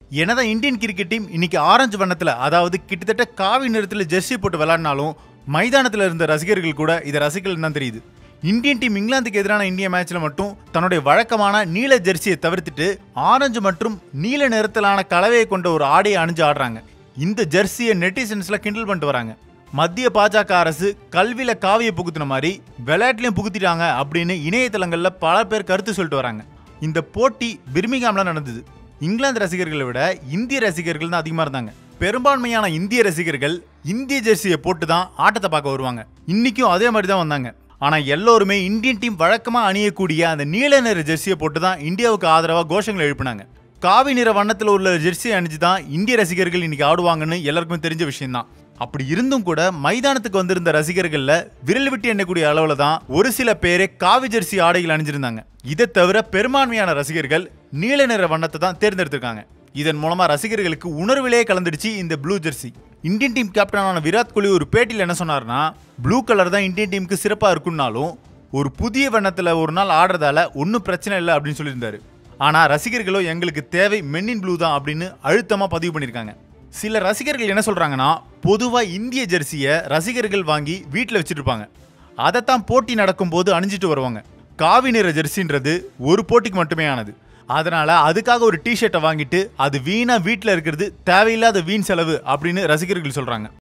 என்னதான் Indian cricket team இன்னைக்கு orange வண்ணத்துல அதாவது கிட்டத்தட்ட காவி நிறத்துல ஜெர்சி போட்டு விளையாடினாலும் மைதானத்துல இருந்த ரசிகர்கள் கூட இதை ரசிக்கலன்னு தான் தெரியுது இந்தியன் டீம் இங்கிலாந்துக்கு எதிரான இந்திய மேட்ச்ல மட்டும் தன்னுடைய வழக்கமான நீல ஜெர்சியை தவிர்த்துட்டு ஆரஞ்சு மற்றும் நீல நிறத்திலான கலவையை கொண்ட ஒரு ஆடையை அணிஞ்சு ஆடுறாங்க இந்த ஜெர்சியை நெட்டிசன்ஸ்ல கிண்டல் பண்ணிட்டு வராங்க மத்திய பாஜக அரசு கல்வியில காவியை புகுத்தின மாதிரி விளையாட்டுலயும் புகுத்திட்டாங்க அப்படின்னு இணையதளங்கள்ல பல பேர் கருத்து சொல்லிட்டு வராங்க இந்த போட்டி பிர்மிங்ஹாம்ல நடந்தது இங்கிலாந்து ரசிகர்களை விட இந்திய ரசிகர்கள் தான் அதிகமா இருந்தாங்க பெரும்பான்மையான இந்திய ரசிகர்கள் இந்திய ஜெர்சியை போட்டு தான் ஆட்டத்தை பார்க்க வருவாங்க இன்னைக்கும் அதே மாதிரி தான் வந்தாங்க ஆனா எல்லோருமே இந்தியன் டீம் வழக்கமா அணியக்கூடிய அந்த நீல நிற ஜெர்சியை போட்டு தான் இந்தியாவுக்கு ஆதரவா கோஷங்களை எழுப்பினாங்க காவி நிற வண்ணத்தில் உள்ள ஜெர்சி அணிஞ்சு தான் இந்திய ரசிகர்கள் இன்னைக்கு ஆடுவாங்கன்னு எல்லாருக்குமே தெரிஞ்ச விஷயம்தான் அப்படி இருந்தும் கூட மைதானத்துக்கு வந்திருந்த ரசிகர்கள்ல விரல் விட்டு எண்ணக்கூடிய அளவுல தான் ஒரு சில பேரே காவி ஜெர்சி ஆடைகள் அணிஞ்சிருந்தாங்க இதை தவிர பெரும்பான்மையான ரசிகர்கள் நீல நிற வண்ணத்தை தான் தேர்ந்தெடுத்திருக்காங்க இதன் மூலமா ரசிகர்களுக்கு உணர்விலே கலந்துடுச்சு இந்த ப்ளூ ஜெர்சி இந்தியன் டீம் கேப்டனான விராட் கோலி ஒரு பேட்டியில் என்ன சொன்னார்னா ப்ளூ கலர் தான் இந்தியன் டீமுக்கு சிறப்பாக இருக்குன்னாலும் ஒரு புதிய வண்ணத்தில் ஒரு நாள் ஆடுறதால ஒன்றும் பிரச்சனை இல்லை அப்படின்னு சொல்லியிருந்தாரு ஆனால் ரசிகர்களோ எங்களுக்கு தேவை மென்னின் ப்ளூ தான் அப்படின்னு அழுத்தமாக பதிவு பண்ணியிருக்காங்க சில ரசிகர்கள் என்ன சொல்கிறாங்கன்னா பொதுவாக இந்திய ஜெர்சியை ரசிகர்கள் வாங்கி வீட்டில் வச்சுருப்பாங்க அதைத்தான் போட்டி நடக்கும்போது அணிஞ்சிட்டு வருவாங்க காவி நிற ஜெர்சின்றது ஒரு போட்டிக்கு மட்டுமே ஆனது அதனால அதுக்காக ஒரு டிஷர்ட்டை வாங்கிட்டு அது வீணா வீட்டில் இருக்கிறது தேவையில்லாத வீண் செலவு அப்படின்னு ரசிகர்கள் சொல்றாங்க